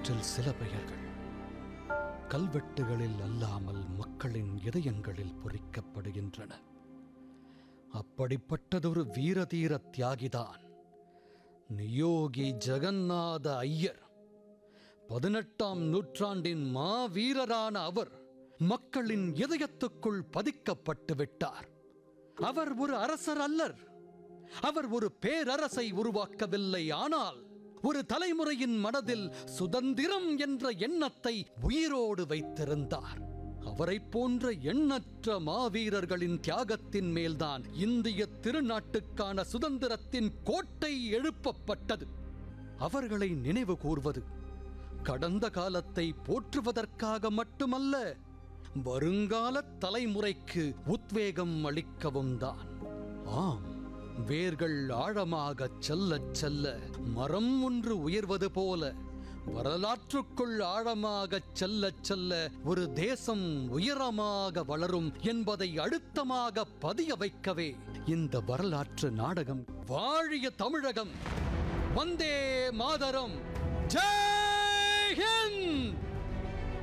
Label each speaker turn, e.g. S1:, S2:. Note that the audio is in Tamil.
S1: அவற்றில் சில பெயர்கள் கல்வெட்டுகளில் அல்லாமல் மக்களின் இதயங்களில் பொறிக்கப்படுகின்றன அப்படிப்பட்டதொரு வீரதீர தியாகிதான் நியோகி ஜெகநாத ஐயர் பதினெட்டாம் நூற்றாண்டின் மாவீரரான அவர் மக்களின் இதயத்துக்குள் பதிக்கப்பட்டு விட்டார் அவர் ஒரு அரசர் அல்லர் அவர் ஒரு பேரரசை உருவாக்கவில்லை ஆனால் ஒரு தலைமுறையின் மனதில் சுதந்திரம் என்ற எண்ணத்தை உயிரோடு வைத்திருந்தார் அவரைப் போன்ற எண்ணற்ற மாவீரர்களின் தியாகத்தின் மேல்தான் இந்திய திருநாட்டுக்கான சுதந்திரத்தின் கோட்டை எழுப்பப்பட்டது அவர்களை நினைவு கூர்வது கடந்த காலத்தை போற்றுவதற்காக மட்டுமல்ல வருங்கால தலைமுறைக்கு உத்வேகம் அளிக்கவும் தான் ஆம் வேர்கள் ஆழமாகச் செல்லச் செல்ல மரம் ஒன்று உயர்வது போல வரலாற்றுக்குள் ஆழமாகச் செல்லச் செல்ல ஒரு தேசம் உயரமாக வளரும் என்பதை அழுத்தமாக பதிய வைக்கவே இந்த வரலாற்று நாடகம் வாழிய தமிழகம் வந்தே மாதரம் ஜெய் ஹிந்த்